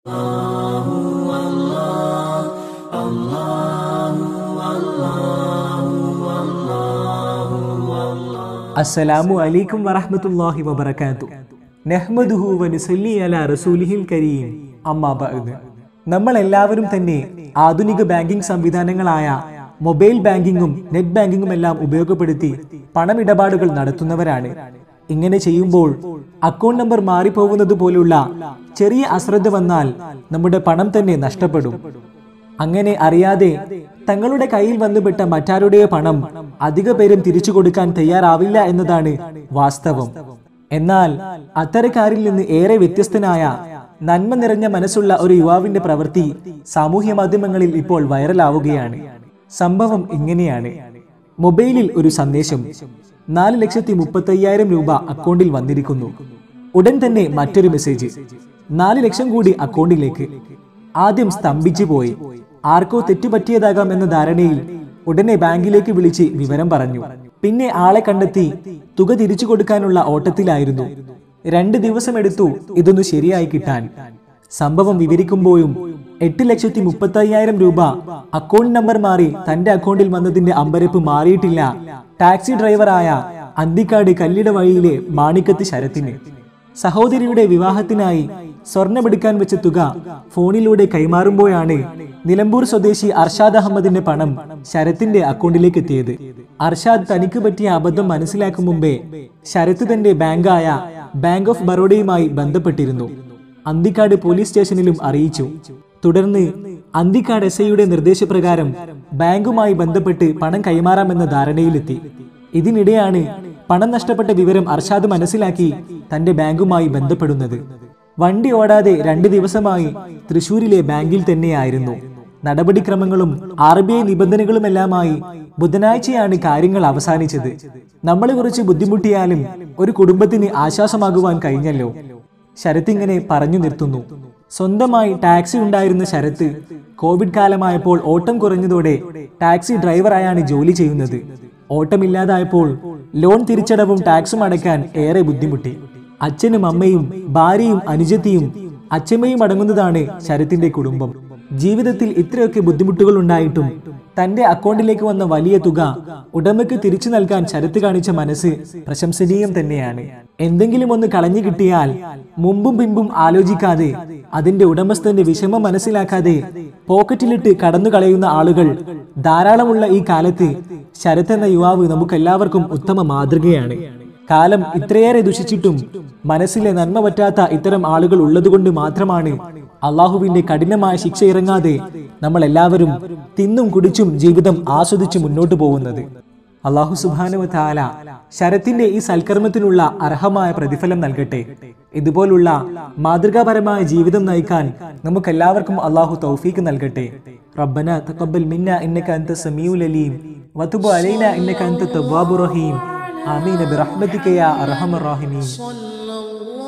അസ്സലാമു അലൈക്കും വറഹ്മത്തുള്ളാഹി വബറകാത്തു നഹ്മദുഹു വനുസല്ലി അലാ റസൂലിഹിൽ കരീം അമ്മാ ബഅദ് നമ്മൾ എല്ലാവരും തന്നെ ആധുനിക ബാങ്കിംഗ് സംവിധാനങ്ങളായ മൊബൈൽ ബാങ്കിങ്ങും നെറ്റ് ബാങ്കിങ്ങും എല്ലാം ഉപയോഗപ്പെടുത്തി പണമിടപാടുകൾ നടത്തുന്നവരാണ് ഇങ്ങനെ ചെയ്യുമ്പോൾ അക്കൗണ്ട് നമ്പർ മാറിപ്പോകുന്നത് പോലുള്ള ചെറിയ അശ്രദ്ധ വന്നാൽ നമ്മുടെ പണം തന്നെ നഷ്ടപ്പെടും അങ്ങനെ അറിയാതെ തങ്ങളുടെ കയ്യിൽ വന്നുപെട്ട മറ്റാരുടെയോ പണം അധിക പേരും തിരിച്ചു കൊടുക്കാൻ തയ്യാറാവില്ല എന്നതാണ് വാസ്തവം എന്നാൽ അത്തരക്കാരിൽ നിന്ന് ഏറെ വ്യത്യസ്തനായ നന്മ നിറഞ്ഞ മനസ്സുള്ള ഒരു യുവാവിന്റെ പ്രവൃത്തി സാമൂഹ്യ മാധ്യമങ്ങളിൽ ഇപ്പോൾ വൈറലാവുകയാണ് സംഭവം ഇങ്ങനെയാണ് മൊബൈലിൽ ഒരു സന്ദേശം നാല് ലക്ഷത്തി മുപ്പത്തയ്യായിരം രൂപ അക്കൗണ്ടിൽ വന്നിരിക്കുന്നു ഉടൻ തന്നെ മറ്റൊരു മെസ്സേജ് നാല് ലക്ഷം കൂടി അക്കൗണ്ടിലേക്ക് ആദ്യം സ്തംഭിച്ചു പോയി ആർക്കോ തെറ്റുപറ്റിയതാകാം എന്ന ധാരണയിൽ ഉടനെ ബാങ്കിലേക്ക് വിളിച്ച് വിവരം പറഞ്ഞു പിന്നെ ആളെ കണ്ടെത്തി തുക തിരിച്ചു കൊടുക്കാനുള്ള ഓട്ടത്തിലായിരുന്നു രണ്ട് ദിവസമെടുത്തു ഇതൊന്ന് ശരിയായി കിട്ടാൻ സംഭവം വിവരിക്കുമ്പോഴും എട്ട് ലക്ഷത്തി മുപ്പത്തി അയ്യായിരം രൂപ അക്കൗണ്ട് നമ്പർ മാറി തന്റെ അക്കൗണ്ടിൽ വന്നതിന്റെ അമ്പരപ്പ് മാറിയിട്ടില്ല ടാക്സി ഡ്രൈവറായ അന്തിക്കാട് കല്ലിട വഴിയിലെ മാണിക്കത്ത് ശരത്തിന് സഹോദരിയുടെ വിവാഹത്തിനായി സ്വർണമെടുക്കാൻ വെച്ച തുക ഫോണിലൂടെ കൈമാറുമ്പോഴാണ് നിലമ്പൂർ സ്വദേശി അർഷാദ് അഹമ്മദിന്റെ പണം ശരത്തിന്റെ അക്കൗണ്ടിലേക്ക് എത്തിയത് അർഷാദ് തനിക്ക് പറ്റിയ അബദ്ധം മനസ്സിലാക്കും മുമ്പേ ശരത്ത് തന്റെ ബാങ്കായ ബാങ്ക് ഓഫ് ബറോഡയുമായി ബന്ധപ്പെട്ടിരുന്നു അന്തിക്കാട് പോലീസ് സ്റ്റേഷനിലും അറിയിച്ചു തുടർന്ന് അന്തിക്കാട് എസ് ഐയുടെ നിർദ്ദേശപ്രകാരം ബാങ്കുമായി ബന്ധപ്പെട്ട് പണം കൈമാറാമെന്ന ധാരണയിലെത്തി ഇതിനിടെയാണ് പണം നഷ്ടപ്പെട്ട വിവരം അർഷാദ് മനസ്സിലാക്കി തന്റെ ബാങ്കുമായി ബന്ധപ്പെടുന്നത് വണ്ടി ഓടാതെ രണ്ട് ദിവസമായി തൃശൂരിലെ ബാങ്കിൽ തന്നെയായിരുന്നു നടപടിക്രമങ്ങളും ആർ ബി ഐ നിബന്ധനകളുമെല്ലാമായി ബുധനാഴ്ചയാണ് കാര്യങ്ങൾ അവസാനിച്ചത് നമ്മൾ കുറച്ച് ബുദ്ധിമുട്ടിയാലും ഒരു കുടുംബത്തിന് ആശ്വാസമാകുവാൻ കഴിഞ്ഞല്ലോ ശരത്ത് ഇങ്ങനെ പറഞ്ഞു നിർത്തുന്നു സ്വന്തമായി ടാക്സി ഉണ്ടായിരുന്ന ശരത്ത് കോവിഡ് കാലമായപ്പോൾ ഓട്ടം കുറഞ്ഞതോടെ ടാക്സി ഡ്രൈവറായാണ് ജോലി ചെയ്യുന്നത് ഓട്ടമില്ലാതായപ്പോൾ ലോൺ തിരിച്ചടവും ടാക്സും അടയ്ക്കാൻ ഏറെ ബുദ്ധിമുട്ടി അച്ഛനും അമ്മയും ഭാര്യയും അനുജത്തിയും അച്ഛമ്മയും അടങ്ങുന്നതാണ് ശരത്തിന്റെ കുടുംബം ജീവിതത്തിൽ ഇത്രയൊക്കെ ബുദ്ധിമുട്ടുകൾ ഉണ്ടായിട്ടും തന്റെ അക്കൗണ്ടിലേക്ക് വന്ന വലിയ തുക ഉടമയ്ക്ക് തിരിച്ചു നൽകാൻ ശരത്ത് കാണിച്ച മനസ്സ് പ്രശംസനീയം തന്നെയാണ് എന്തെങ്കിലും ഒന്ന് കളഞ്ഞു കിട്ടിയാൽ മുമ്പും പിമ്പും ആലോചിക്കാതെ അതിന്റെ ഉടമസ്ഥന്റെ വിഷമം മനസ്സിലാക്കാതെ പോക്കറ്റിലിട്ട് കടന്നു കളയുന്ന ആളുകൾ ധാരാളമുള്ള ഈ കാലത്ത് ശരത് എന്ന യുവാവ് നമുക്കെല്ലാവർക്കും ഉത്തമ മാതൃകയാണ് കാലം ഇത്രയേറെ ദുഷിച്ചിട്ടും മനസ്സിലെ നന്മ പറ്റാത്ത ഇത്തരം ആളുകൾ ഉള്ളതുകൊണ്ട് മാത്രമാണ് അള്ളാഹുവിന്റെ കഠിനമായ ശിക്ഷ ഇറങ്ങാതെ നമ്മൾ എല്ലാവരും തിന്നും കുടിച്ചും ജീവിതം ആസ്വദിച്ച് മുന്നോട്ട് പോകുന്നത് അള്ളാഹു സുബാനുവ താല ശരത്തിന്റെ ഈ സൽക്കർമ്മത്തിനുള്ള അർഹമായ പ്രതിഫലം നൽകട്ടെ ഇതുപോലുള്ള മാതൃകാപരമായ ജീവിതം നയിക്കാൻ നമുക്കെല്ലാവർക്കും അള്ളാഹു തൗഫീക്ക് നൽകട്ടെ റബ്ബന തഖബ്ബൽ മിന്ന ഇന്നക അൻത സമീഉൽ അലീം വതുബ് അലൈന ഇന്നക അൻത തവ്വാബുർ റഹീം ആമീൻ ബിറഹ്മതിക യാ അർഹമർ റഹീമീൻ صلى الله